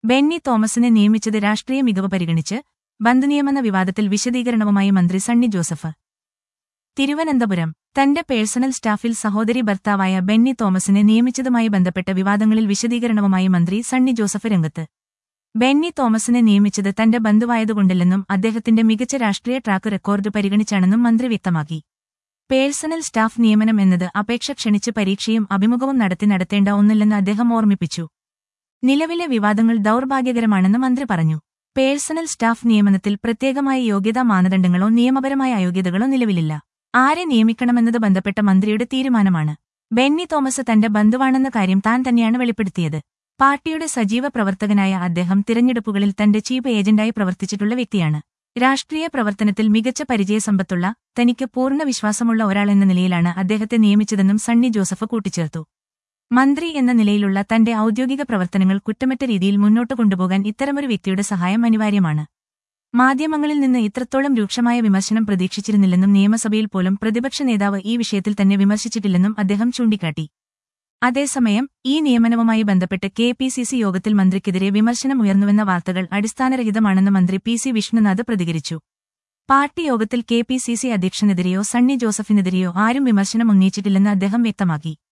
ബെന്നി തോമസിനെ നിയമിച്ചത് രാഷ്ട്രീയ മികവ് പരിഗണിച്ച് ബന്ദ് നിയമന വിവാദത്തിൽ വിശദീകരണവുമായി മന്ത്രി സണ്ണി ജോസഫ് തിരുവനന്തപുരം തന്റെ പേഴ്സണൽ സ്റ്റാഫിൽ സഹോദരി ഭർത്താവായ ബെന്നി തോമസിനെ നിയമിച്ചതുമായി ബന്ധപ്പെട്ട വിവാദങ്ങളിൽ വിശദീകരണവുമായി മന്ത്രി സണ്ണി ജോസഫ് രംഗത്ത് ബെന്നി തോമസിനെ നിയമിച്ചത് തന്റെ ബന്ധുവായതുകൊണ്ടല്ലെന്നും അദ്ദേഹത്തിന്റെ മികച്ച രാഷ്ട്രീയ ട്രാക്ക് റെക്കോർഡ് പരിഗണിച്ചാണെന്നും മന്ത്രി വ്യക്തമാക്കി പേഴ്സണൽ സ്റ്റാഫ് നിയമനം എന്നത് അപേക്ഷ ക്ഷണിച്ച് പരീക്ഷയും അഭിമുഖവും നടത്തി നടത്തേണ്ട ഒന്നില്ലെന്ന് അദ്ദേഹം ഓർമ്മിപ്പിച്ചു നിലവിലെ വിവാദങ്ങൾ ദൗർഭാഗ്യകരമാണെന്ന് മന്ത്രി പറഞ്ഞു പേഴ്സണൽ സ്റ്റാഫ് നിയമനത്തിൽ പ്രത്യേകമായ യോഗ്യതാ മാനദണ്ഡങ്ങളോ നിയമപരമായ അയോഗ്യതകളോ നിലവിലില്ല ആരെ നിയമിക്കണമെന്നത് ബന്ധപ്പെട്ട മന്ത്രിയുടെ തീരുമാനമാണ് ബെന്നി തോമസ് തന്റെ ബന്ധുവാണെന്ന കാര്യം താൻ തന്നെയാണ് വെളിപ്പെടുത്തിയത് പാർട്ടിയുടെ സജീവ പ്രവർത്തകനായ അദ്ദേഹം തിരഞ്ഞെടുപ്പുകളിൽ തന്റെ ചീഫ് ഏജന്റായി പ്രവർത്തിച്ചിട്ടുള്ള വ്യക്തിയാണ് രാഷ്ട്രീയ പ്രവർത്തനത്തിൽ മികച്ച പരിചയസമ്പത്തുള്ള തനിക്ക് പൂർണ്ണ വിശ്വാസമുള്ള ഒരാൾ എന്ന നിലയിലാണ് അദ്ദേഹത്തെ നിയമിച്ചതെന്നും സണ്ണി ജോസഫ് കൂട്ടിച്ചേർത്തു മന്ത്രി എന്ന നിലയിലുള്ള തന്റെ ഔദ്യോഗിക പ്രവർത്തനങ്ങൾ കുറ്റമറ്റ രീതിയിൽ മുന്നോട്ട് കൊണ്ടുപോകാൻ ഇത്തരമൊരു വ്യക്തിയുടെ സഹായം അനിവാര്യമാണ് മാധ്യമങ്ങളിൽ നിന്ന് ഇത്രത്തോളം രൂക്ഷമായ വിമർശനം പ്രതീക്ഷിച്ചിരുന്നില്ലെന്നും നിയമസഭയിൽ പോലും പ്രതിപക്ഷ നേതാവ് ഈ വിഷയത്തിൽ തന്നെ വിമർശിച്ചിട്ടില്ലെന്നും അദ്ദേഹം ചൂണ്ടിക്കാട്ടി അതേസമയം ഈ നിയമനവുമായി ബന്ധപ്പെട്ട് കെ പി സി സി യോഗത്തിൽ മന്ത്രിക്കെതിരെ വിമർശനം ഉയർന്നുവെന്ന വാർത്തകൾ അടിസ്ഥാനരഹിതമാണെന്ന് മന്ത്രി പി സി വിഷ്ണുനാഥ് പ്രതികരിച്ചു പാർട്ടി യോഗത്തിൽ കെ പി സി സി അധ്യക്ഷനെതിരെയോ സണ്ണി ജോസഫിനെതിരെയോ ആരും വിമർശനം ഉന്നയിച്ചിട്ടില്ലെന്ന് അദ്ദേഹം വ്യക്തമാക്കി